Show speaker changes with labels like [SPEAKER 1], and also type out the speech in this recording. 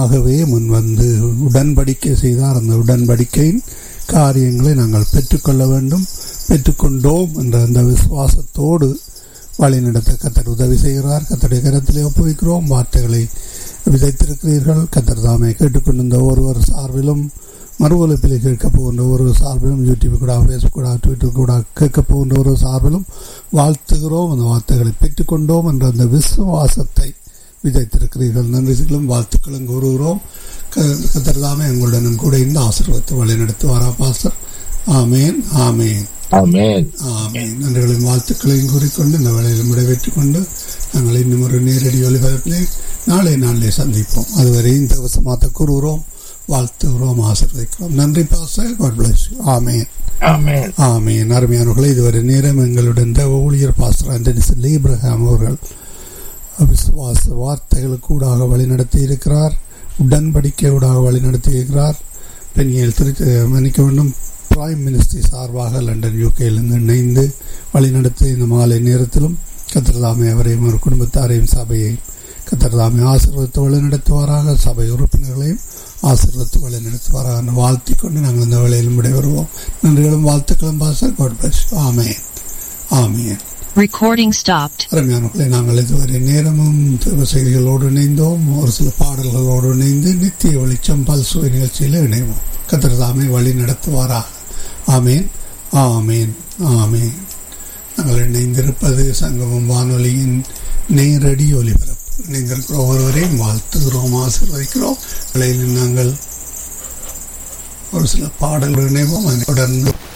[SPEAKER 1] ஆகவே முன் வந்து உடன்படிக்கை செய்தார் அந்த உடன்படிக்கையின் காரியங்களை நாங்கள் பெற்றுக்கொள்ள வேண்டும் பெற்றுக்கொண்டோம் என்ற அந்த விசுவாசத்தோடு வழிநடத்த கத்தர் உதவி செய்கிறார் கத்தருடைய கரத்திலே ஒப்புவிக்கிறோம் வார்த்தைகளை விதைத்திருக்கிறீர்கள் கத்தர் தாமே கேட்டுக்கொண்டிருந்த ஒருவர் சார்பிலும் மறு ஒலிப்பில் கேட்க போகின்ற ஒரு சார்பிலும் யூடியூப் கூட ஃபேஸ்புக் கூட ட்விட்டர் கூட கேட்க போகின்ற ஒரு சார்பிலும் வாழ்த்துகிறோம் அந்த வார்த்தைகளை பெற்றுக்கொண்டோம் என்ற அந்த விசுவாசத்தை விதைத்திருக்கிறீர்கள் நன்றிகளும் வாழ்த்துக்களும் கூறுகிறோம் கத்தர்தாமே எங்களுடனும் கூட இந்த ஆசீர்வாதத்தை வழிநடத்துவாரா பாஸ்டர் ஆமேன் ஆமேன்
[SPEAKER 2] ஆமென்
[SPEAKER 1] ஆமேன் நன்றிகளையும் வாழ்த்துக்களையும் கூறிக்கொண்டு இந்த வேலையில் முடிவெற்றுக் கொண்டு நாங்கள் இன்னும் ஒரு நேரடி ஒலிபரப்பிலே நாளை நாளிலே சந்திப்போம் அதுவரை இந்த வசமாத்த கூறுகிறோம் வாழ்த்துகிறோம் ஆசீர்வதிக்கிறோம் நன்றி pastor God bless amen
[SPEAKER 2] amen
[SPEAKER 1] amen அருமையானவர்களே இதுவரை நேரம் எங்களுடன் தேவ ஊழியர் பாஸ்டர் ஆண்டனி சில்லி இப்ரஹாம் அவர்கள் விசுவாச வார்த்தைகளுக்கூடாக வழிநடத்தி இருக்கிறார் உடன்படிக்கையூடாக வழிநடத்தி இருக்கிறார் பெண்கள் திரு மன்னிக்க வேண்டும் பிரைம் மினிஸ்ட்ரி சார்பாக லண்டன் யூகேயிலிருந்து இணைந்து வழிநடத்தி இந்த மாலை நேரத்திலும் கத்திரதாமை அவரையும் ஒரு குடும்பத்தாரையும் சபையையும் கத்திரதாமை ஆசீர்வதித்து வழிநடத்துவாராக சபை உறுப்பினர்களையும் ஆசீர்வதித்து வழிநடத்துவாராக வாழ்த்தி கொண்டு நாங்கள் இந்த வேலையில் விடைபெறுவோம் நன்றிகளும் வாழ்த்துக்களும் பாச God bless amen amen
[SPEAKER 3] Recording stopped.
[SPEAKER 1] அருமையானவர்களை நாங்கள் இதுவரை நேரமும் தேவ செய்திகளோடு இணைந்தோம் ஒரு சில பாடல்களோடு இணைந்து நித்திய வெளிச்சம் பல்சுவை நிகழ்ச்சியில் இணைவோம் கத்திரதாமை வழி நடத்துவாராக ஆமேன் ஆமேன் ஆமேன் நாங்கள் இணைந்திருப்பது சங்கமம் வானொலியின் நேரடி ஒலிபரப்பு இணைந்திருக்கிற ஒருவரையும் வாழ்த்துகிறோம் ஆசீர்வதிக்கிறோம் வேளையில் நாங்கள் ஒரு சில பாடல்கள் இணைவோம் அதை தொடர்ந்து